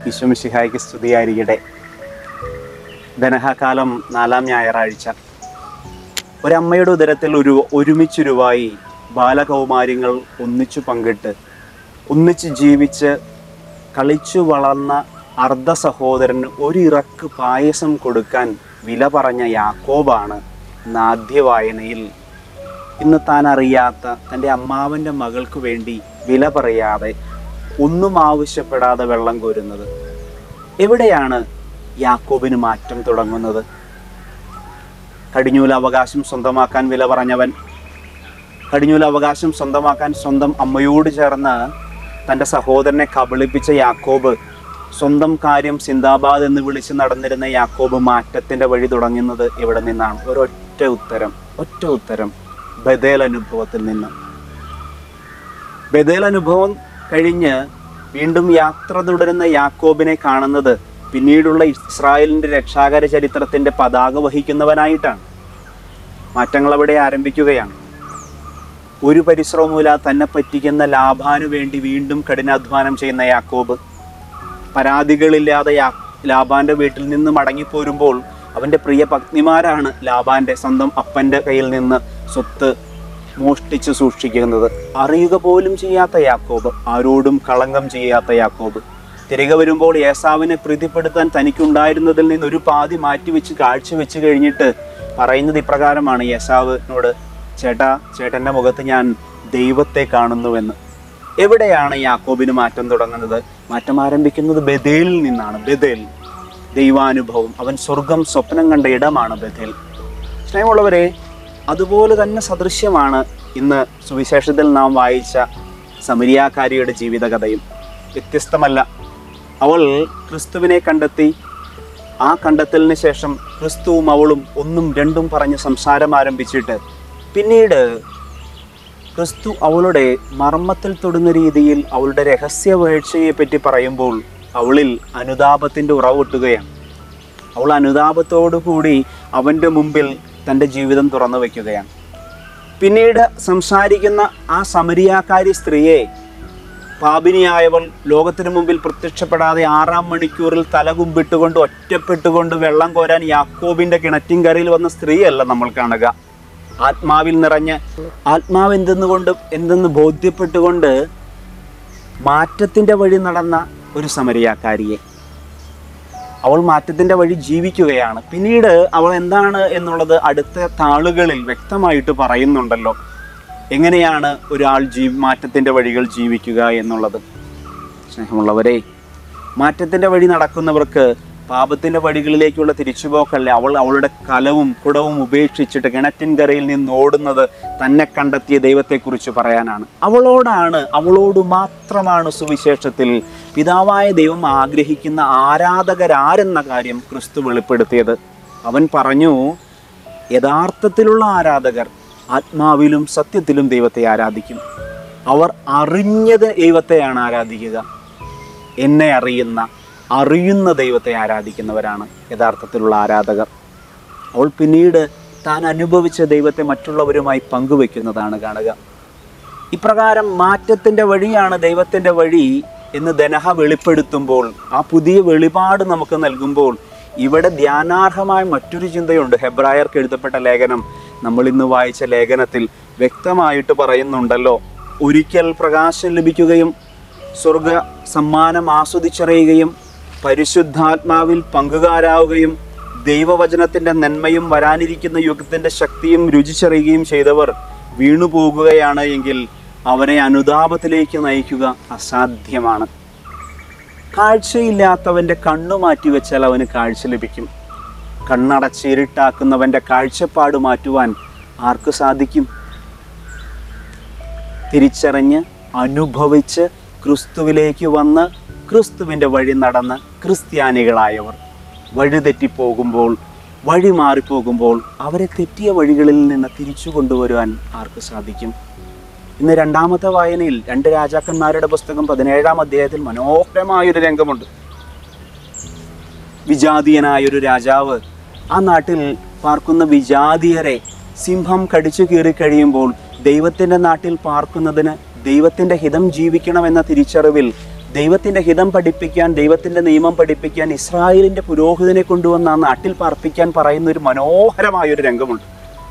വിശ്വമിശിഹായ്ക്ക് സ്തുതിയായിരിക്കട്ടെ ധനഹകാലം നാലാം ഞായറാഴ്ച ഒരമ്മയുടെ ഉദരത്തിൽ ഒരു ഒരുമിച്ചുരുവായി ബാലകൗമാര്യങ്ങൾ ഒന്നിച്ചു പങ്കിട്ട് ഒന്നിച്ച് ജീവിച്ച് കളിച്ചു വളർന്ന അർദ്ധ സഹോദരന് ഒരു ഇറക്ക് പായസം കൊടുക്കാൻ വില പറഞ്ഞ യാക്കോബാണ് നാദ്യ വായനയിൽ ഇന്ന് താൻ അറിയാത്ത തൻ്റെ അമ്മാവൻ്റെ മകൾക്ക് വേണ്ടി വില പറയാതെ ഒന്നും ആവശ്യപ്പെടാതെ വെള്ളം കോരുന്നത് എവിടെയാണ് യാക്കോബിന് മാറ്റം തുടങ്ങുന്നത് കടിഞ്ഞൂല അവകാശം സ്വന്തമാക്കാൻ വില പറഞ്ഞവൻ കടിഞ്ഞൂല അവകാശം സ്വന്തമാക്കാൻ സ്വന്തം അമ്മയോട് ചേർന്ന് തൻ്റെ സഹോദരനെ കബളിപ്പിച്ച യാക്കോബ് സ്വന്തം കാര്യം സിന്ദാബാദ് എന്ന് വിളിച്ച് നടന്നിരുന്ന യാക്കോബ് മാറ്റത്തിൻ്റെ വഴി തുടങ്ങുന്നത് എവിടെ നിന്നാണ് ഒരൊറ്റ ഉത്തരം ഒറ്റ ഉത്തരം ബദേൽ അനുഭവത്തിൽ നിന്ന് ബദേൽ അനുഭവം കഴിഞ്ഞ് വീണ്ടും യാത്ര തുടരുന്ന യാക്കോബിനെ കാണുന്നത് പിന്നീടുള്ള ഇസ്രായേലിന്റെ രക്ഷാകര ചരിത്രത്തിന്റെ പതാക വഹിക്കുന്നവനായിട്ടാണ് മാറ്റങ്ങൾ അവിടെ ആരംഭിക്കുകയാണ് ഒരു പരിശ്രമവുമില്ല തന്നെ പറ്റിക്കുന്ന ലാഭാനു വേണ്ടി വീണ്ടും കഠിനാധ്വാനം ചെയ്യുന്ന യാക്കോബ് പരാതികളില്ലാതെ യാ ലാബാന്റെ വീട്ടിൽ നിന്ന് മടങ്ങിപ്പോരുമ്പോൾ അവന്റെ പ്രിയ പത്നിമാരാണ് ലാബാന്റെ സ്വന്തം അപ്പന്റെ കയ്യിൽ നിന്ന് സ്വത്ത് മോഷ്ടിച്ച് സൂക്ഷിക്കുന്നത് അറിയുക പോലും ചെയ്യാത്ത യാക്കോബ് ആരോടും കളങ്കം ചെയ്യാത്ത യാക്കോബ് തിരികെ വരുമ്പോൾ ഏസാവിനെ പ്രീതിപ്പെടുത്താൻ തനിക്കുണ്ടായിരുന്നതിൽ നിന്ന് ഒരു പാതി മാറ്റിവെച്ച് കാഴ്ചവെച്ച് കഴിഞ്ഞിട്ട് പറയുന്നത് ഇപ്രകാരമാണ് യേസാവിനോട് ചേട്ടാ ചേട്ടൻ്റെ മുഖത്ത് ഞാൻ ദൈവത്തെ കാണുന്നുവെന്ന് എവിടെയാണ് യാക്കോബിന് മാറ്റം തുടങ്ങുന്നത് മാറ്റം ആരംഭിക്കുന്നത് ബദേലിൽ നിന്നാണ് ബദേൽ ദൈവാനുഭവം അവൻ സ്വർഗം സ്വപ്നം കണ്ട ഇടമാണ് ബദേൽ സ്നേഹമുള്ളവരെ അതുപോലെ തന്നെ സദൃശ്യമാണ് ഇന്ന് സുവിശേഷത്തിൽ നാം വായിച്ച സമരിയാക്കാരിയുടെ ജീവിതകഥയും വ്യത്യസ്തമല്ല അവൾ ക്രിസ്തുവിനെ കണ്ടെത്തി ആ കണ്ടെത്തലിന് ശേഷം ക്രിസ്തുവും അവളും ഒന്നും രണ്ടും പറഞ്ഞ് സംസാരം ആരംഭിച്ചിട്ട് പിന്നീട് ക്രിസ്തു അവളുടെ മർമ്മത്തിൽ തൊടുന്ന രീതിയിൽ അവളുടെ രഹസ്യ വീഴ്ചയെ പറ്റി പറയുമ്പോൾ അവളിൽ അനുതാപത്തിൻ്റെ ഉറവൊട്ടുകയാണ് അവൾ അനുതാപത്തോടു കൂടി അവൻ്റെ മുമ്പിൽ തൻ്റെ ജീവിതം തുറന്നു വയ്ക്കുകയാണ് പിന്നീട് സംസാരിക്കുന്ന ആ സമരിയാക്കാരി സ്ത്രീയെ പാപിനിയായവൾ ലോകത്തിന് മുമ്പിൽ പ്രത്യക്ഷപ്പെടാതെ ആറാം മണിക്കൂറിൽ തലകുമ്പിട്ടുകൊണ്ട് ഒറ്റപ്പെട്ടുകൊണ്ട് വെള്ളം കോരാൻ യാക്കോബിന്റെ കിണറ്റിൻകരയിൽ വന്ന സ്ത്രീയല്ല നമ്മൾ കാണുക ആത്മാവിൽ നിറഞ്ഞ് ആത്മാവ് എന്തെന്നുകൊണ്ട് എന്തെന്ന് ബോധ്യപ്പെട്ടുകൊണ്ട് മാറ്റത്തിന്റെ വഴി നടന്ന ഒരു സമരിയാക്കാരിയെ അവൾ മാറ്റത്തിന്റെ വഴി ജീവിക്കുകയാണ് പിന്നീട് അവൾ എന്താണ് എന്നുള്ളത് അടുത്ത താളുകളിൽ വ്യക്തമായിട്ട് പറയുന്നുണ്ടല്ലോ എങ്ങനെയാണ് ഒരാൾ ജീ മാറ്റത്തിൻ്റെ വഴികൾ ജീവിക്കുക എന്നുള്ളത് സ്നേഹമുള്ളവരെ മാറ്റത്തിൻ്റെ വഴി നടക്കുന്നവർക്ക് പാപത്തിൻ്റെ വഴികളിലേക്കുള്ള തിരിച്ചുപോക്കല്ല അവൾ അവളുടെ കലവും കുടവും ഉപേക്ഷിച്ചിട്ട് കിണറ്റിൻകരയിൽ നിന്ന് ഓടുന്നത് തന്നെ കണ്ടെത്തിയ ദൈവത്തെക്കുറിച്ച് പറയാനാണ് അവളോടാണ് അവളോട് മാത്രമാണ് സുവിശേഷത്തിൽ പിതാവായ ദൈവം ആഗ്രഹിക്കുന്ന ആരാധകരാരെന്ന കാര്യം ക്രിസ്തു വെളിപ്പെടുത്തിയത് അവൻ പറഞ്ഞു യഥാർത്ഥത്തിലുള്ള ആരാധകർ ആത്മാവിലും സത്യത്തിലും ദൈവത്തെ ആരാധിക്കും അവർ അറിഞ്ഞത് ദൈവത്തെയാണ് ആരാധിക്കുക എന്നെ അറിയുന്ന അറിയുന്ന ദൈവത്തെ ആരാധിക്കുന്നവരാണ് യഥാർത്ഥത്തിലുള്ള ആരാധകർ അവൾ പിന്നീട് താൻ അനുഭവിച്ച ദൈവത്തെ മറ്റുള്ളവരുമായി പങ്കുവെക്കുന്നതാണ് കാണുക ഇപ്രകാരം മാറ്റത്തിൻ്റെ വഴിയാണ് ദൈവത്തിൻ്റെ വഴി എന്ന് ദനഹ വെളിപ്പെടുത്തുമ്പോൾ ആ പുതിയ വെളിപാട് നമുക്ക് നൽകുമ്പോൾ ഇവിടെ ധ്യാനാർഹമായ മറ്റൊരു ചിന്തയുണ്ട് ഹെബ്രായർക്ക് എഴുതപ്പെട്ട ലേഖനം നമ്മൾ ഇന്ന് വായിച്ച ലേഖനത്തിൽ വ്യക്തമായിട്ട് പറയുന്നുണ്ടല്ലോ ഒരിക്കൽ പ്രകാശം ലഭിക്കുകയും സ്വർഗ സമ്മാനം ആസ്വദിച്ചറിയുകയും പരിശുദ്ധാത്മാവിൽ പങ്കുകാരാവുകയും ദൈവവചനത്തിൻ്റെ നന്മയും വരാനിരിക്കുന്ന യുഗത്തിൻ്റെ ശക്തിയും രുചിച്ചറിയുകയും ചെയ്തവർ വീണുപോകുകയാണ് എങ്കിൽ അവരെ അനുതാപത്തിലേക്ക് നയിക്കുക അസാധ്യമാണ് കാഴ്ചയില്ലാത്തവൻ്റെ കണ്ണു മാറ്റിവെച്ചാൽ അവന് കാഴ്ച ലഭിക്കും കണ്ണടച്ച് ഇരുട്ടാക്കുന്നവൻ്റെ കാഴ്ചപ്പാട് മാറ്റുവാൻ ആർക്ക് സാധിക്കും തിരിച്ചറിഞ്ഞ് അനുഭവിച്ച് ക്രിസ്തുവിലേക്ക് വന്ന് ക്രിസ്തുവിൻ്റെ വഴി നടന്ന് ക്രിസ്ത്യാനികളായവർ വഴിതെറ്റിപ്പോകുമ്പോൾ വഴി മാറിപ്പോകുമ്പോൾ അവരെ തെറ്റിയ വഴികളിൽ നിന്ന് തിരിച്ചു കൊണ്ടുവരുവാൻ ആർക്ക് സാധിക്കും ഇന്ന് രണ്ടാമത്തെ വായനയിൽ രണ്ട് രാജാക്കന്മാരുടെ പുസ്തകം പതിനേഴാം അധ്യായത്തിൽ മനോഹരമായൊരു രംഗമുണ്ട് വിജാതീയനായൊരു രാജാവ് ആ നാട്ടിൽ പാർക്കുന്ന വിജാതീയരെ സിംഹം കടിച്ചു കീറി കഴിയുമ്പോൾ ദൈവത്തിൻ്റെ നാട്ടിൽ പാർക്കുന്നതിന് ദൈവത്തിൻ്റെ ഹിതം ജീവിക്കണമെന്ന തിരിച്ചറിവിൽ ദൈവത്തിൻ്റെ ഹിതം പഠിപ്പിക്കാൻ ദൈവത്തിൻ്റെ നിയമം പഠിപ്പിക്കാൻ ഇസ്രായേലിൻ്റെ പുരോഹിതനെ കൊണ്ടുവന്ന് ആ നാട്ടിൽ പാർപ്പിക്കാൻ പറയുന്ന ഒരു മനോഹരമായ ഒരു രംഗമുണ്ട്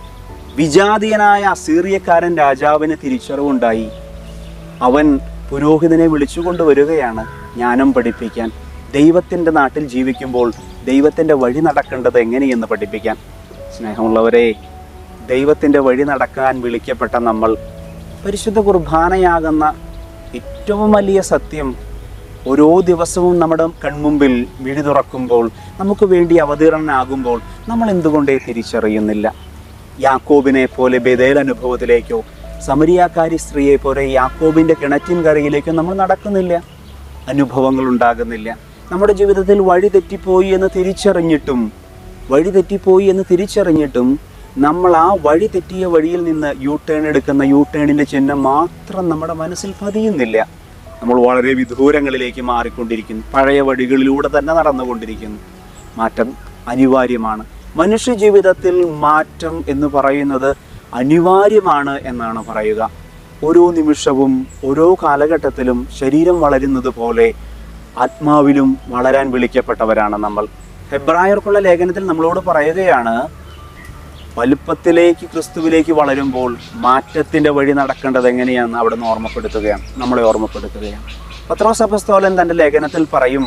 വിജാതീയനായ അസീറിയക്കാരൻ രാജാവിന് തിരിച്ചറിവുണ്ടായി അവൻ പുരോഹിതനെ വിളിച്ചുകൊണ്ട് വരികയാണ് ജ്ഞാനം പഠിപ്പിക്കാൻ ദൈവത്തിൻ്റെ നാട്ടിൽ ജീവിക്കുമ്പോൾ ദൈവത്തിൻ്റെ വഴി നടക്കേണ്ടത് എങ്ങനെയെന്ന് പഠിപ്പിക്കാൻ സ്നേഹമുള്ളവരെ ദൈവത്തിൻ്റെ വഴി നടക്കാൻ വിളിക്കപ്പെട്ട നമ്മൾ പരിശുദ്ധ കുർബാനയാകുന്ന ഏറ്റവും വലിയ സത്യം ഓരോ ദിവസവും നമ്മുടെ കൺമുമ്പിൽ മിഴി തുറക്കുമ്പോൾ നമുക്ക് വേണ്ടി അവതീർണനാകുമ്പോൾ നമ്മൾ എന്തുകൊണ്ടേ തിരിച്ചറിയുന്നില്ല യാക്കോബിനെ പോലെ ബദേൽ അനുഭവത്തിലേക്കോ സമരിയാക്കാരി സ്ത്രീയെ പോലെ യാക്കോബിൻ്റെ കിണറ്റിൻ കരയിലേക്കോ നമ്മൾ നടക്കുന്നില്ല അനുഭവങ്ങൾ ഉണ്ടാകുന്നില്ല നമ്മുടെ ജീവിതത്തിൽ വഴി തെറ്റിപ്പോയി എന്ന് തിരിച്ചറിഞ്ഞിട്ടും വഴി തെറ്റിപ്പോയി എന്ന് തിരിച്ചറിഞ്ഞിട്ടും നമ്മൾ ആ വഴി തെറ്റിയ വഴിയിൽ നിന്ന് യു ടേൺ എടുക്കുന്ന യു ടേണിൻ്റെ ചിഹ്നം മാത്രം നമ്മുടെ മനസ്സിൽ പതിയുന്നില്ല നമ്മൾ വളരെ വിദൂരങ്ങളിലേക്ക് മാറിക്കൊണ്ടിരിക്കുന്നു പഴയ വഴികളിലൂടെ തന്നെ നടന്നുകൊണ്ടിരിക്കുന്നു മാറ്റം അനിവാര്യമാണ് മനുഷ്യ ജീവിതത്തിൽ മാറ്റം എന്ന് പറയുന്നത് അനിവാര്യമാണ് എന്നാണ് പറയുക ഓരോ നിമിഷവും ഓരോ കാലഘട്ടത്തിലും ശരീരം വളരുന്നത് പോലെ ആത്മാവിലും വളരാൻ വിളിക്കപ്പെട്ടവരാണ് നമ്മൾ ഹെബ്രായർക്കുള്ള ലേഖനത്തിൽ നമ്മളോട് പറയുകയാണ് വലുപ്പത്തിലേക്ക് ക്രിസ്തുവിലേക്ക് വളരുമ്പോൾ മാറ്റത്തിൻ്റെ വഴി നടക്കേണ്ടത് എങ്ങനെയാണെന്ന് അവിടെ നിന്ന് ഓർമ്മപ്പെടുത്തുകയാണ് നമ്മളെ ഓർമ്മപ്പെടുത്തുകയാണ് പത്രോസ് അപ്പസ്തോലൻ തൻ്റെ ലേഖനത്തിൽ പറയും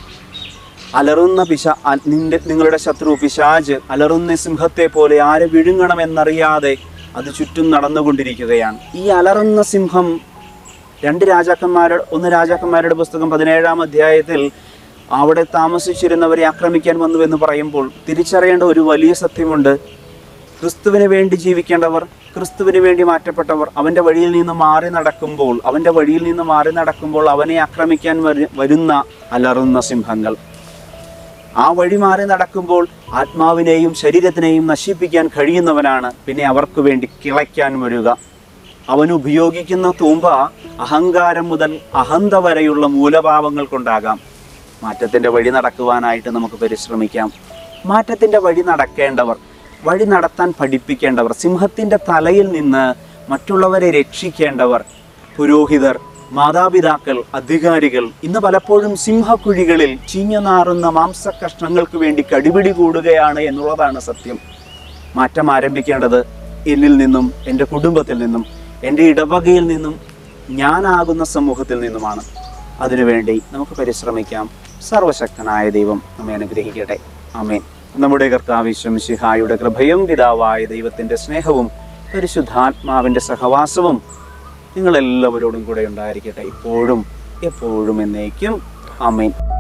അലറുന്ന പിശ അ- നിന്റെ നിങ്ങളുടെ ശത്രു പിശാജ് അലറുന്ന സിംഹത്തെ പോലെ ആരെ വിഴുങ്ങണമെന്നറിയാതെ അത് ചുറ്റും നടന്നുകൊണ്ടിരിക്കുകയാണ് ഈ അലറുന്ന സിംഹം രണ്ട് രാജാക്കന്മാരുടെ ഒന്ന് രാജാക്കന്മാരുടെ പുസ്തകം പതിനേഴാം അധ്യായത്തിൽ അവിടെ താമസിച്ചിരുന്നവരെ ആക്രമിക്കാൻ വന്നു എന്ന് പറയുമ്പോൾ തിരിച്ചറിയേണ്ട ഒരു വലിയ സത്യമുണ്ട് ക്രിസ്തുവിന് വേണ്ടി ജീവിക്കേണ്ടവർ ക്രിസ്തുവിന് വേണ്ടി മാറ്റപ്പെട്ടവർ അവൻ്റെ വഴിയിൽ നിന്ന് മാറി നടക്കുമ്പോൾ അവൻ്റെ വഴിയിൽ നിന്ന് മാറി നടക്കുമ്പോൾ അവനെ ആക്രമിക്കാൻ വരു- വരുന്ന അലറുന്ന സിംഹങ്ങൾ ആ വഴി മാറി നടക്കുമ്പോൾ ആത്മാവിനെയും ശരീരത്തിനെയും നശിപ്പിക്കാൻ കഴിയുന്നവനാണ് പിന്നെ അവർക്ക് വേണ്ടി കിളയ്ക്കാൻ വരിക അവൻ ഉപയോഗിക്കുന്ന തൂമ്പ അഹങ്കാരം മുതൽ അഹന്ത വരെയുള്ള മൂലഭാവങ്ങൾ കൊണ്ടാകാം മാറ്റത്തിൻ്റെ വഴി നടക്കുവാനായിട്ട് നമുക്ക് പരിശ്രമിക്കാം മാറ്റത്തിൻ്റെ വഴി നടക്കേണ്ടവർ വഴി നടത്താൻ പഠിപ്പിക്കേണ്ടവർ സിംഹത്തിൻ്റെ തലയിൽ നിന്ന് മറ്റുള്ളവരെ രക്ഷിക്കേണ്ടവർ പുരോഹിതർ മാതാപിതാക്കൾ അധികാരികൾ ഇന്ന് പലപ്പോഴും സിംഹക്കുഴികളിൽ ചീഞ്ഞു നാറുന്ന മാംസകഷ്ണങ്ങൾക്ക് വേണ്ടി കടിപിടി കൂടുകയാണ് എന്നുള്ളതാണ് സത്യം മാറ്റം ആരംഭിക്കേണ്ടത് എന്നിൽ നിന്നും എൻ്റെ കുടുംബത്തിൽ നിന്നും എൻ്റെ ഇടവകയിൽ നിന്നും ഞാനാകുന്ന സമൂഹത്തിൽ നിന്നുമാണ് അതിനുവേണ്ടി നമുക്ക് പരിശ്രമിക്കാം സർവശക്തനായ ദൈവം നമ്മെ അനുഗ്രഹിക്കട്ടെ ആമേൻ നമ്മുടെ കർത്താവിശ്വം ശിഹായുടെ കൃപയും പിതാവായ ദൈവത്തിൻ്റെ സ്നേഹവും പരിശുദ്ധാത്മാവിൻ്റെ സഹവാസവും നിങ്ങളെല്ലാവരോടും കൂടെ ഉണ്ടായിരിക്കട്ടെ ഇപ്പോഴും എപ്പോഴും എന്നേക്കും ആമേൻ